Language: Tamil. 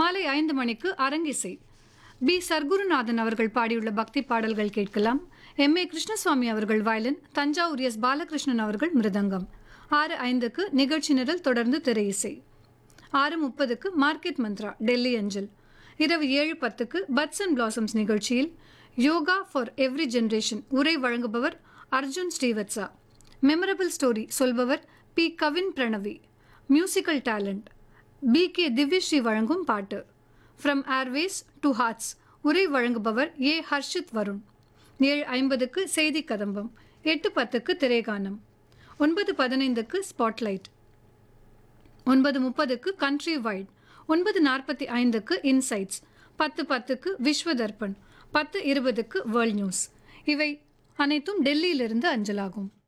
மாலை ஐந்து மணிக்கு அரங்கிசை பி சர்க்குருநாதன் அவர்கள் பாடியுள்ள பக்தி பாடல்கள் கேட்கலாம் எம் ஏ கிருஷ்ணசுவாமி அவர்கள் வயலின் தஞ்சாவூர் எஸ் பாலகிருஷ்ணன் அவர்கள் மிருதங்கம் ஆறு ஐந்துக்கு நிகழ்ச்சி நிரல் தொடர்ந்து திரை இசை ஆறு முப்பதுக்கு மார்க்கெட் மந்த்ரா டெல்லி அஞ்சல் இரவு ஏழு பத்துக்கு பட்ஸ் அண்ட் பிளாசம்ஸ் நிகழ்ச்சியில் யோகா ஃபார் எவ்ரி ஜெனரேஷன் உரை வழங்குபவர் அர்ஜுன் ஸ்ரீவத்சா மெமரபிள் ஸ்டோரி சொல்பவர் P Kavin Pranavi musical talent P K Divyasree வழங்கும் பாட்டு ஃப்ரம் ஏர்வேஸ் டு ஹார்ட்ஸ் உரை வழங்குபவர் ஏ ஹர்ஷித் வருண் ஏழு ஐம்பதுக்கு செய்தி கதம்பம் எட்டு பத்துக்கு திரைகானம் ஒன்பது பதினைந்துக்கு ஸ்பாட்லைட் ஒன்பது முப்பதுக்கு கண்ட்ரி வைட் ஒன்பது நாற்பத்தி ஐந்துக்கு இன்சைட்ஸ் பத்து பத்துக்கு விஸ்வ தர்ப்பண் பத்து இருபதுக்கு வேர்ல்ட் நியூஸ் இவை அனைத்தும் டெல்லியிலிருந்து அஞ்சலாகும்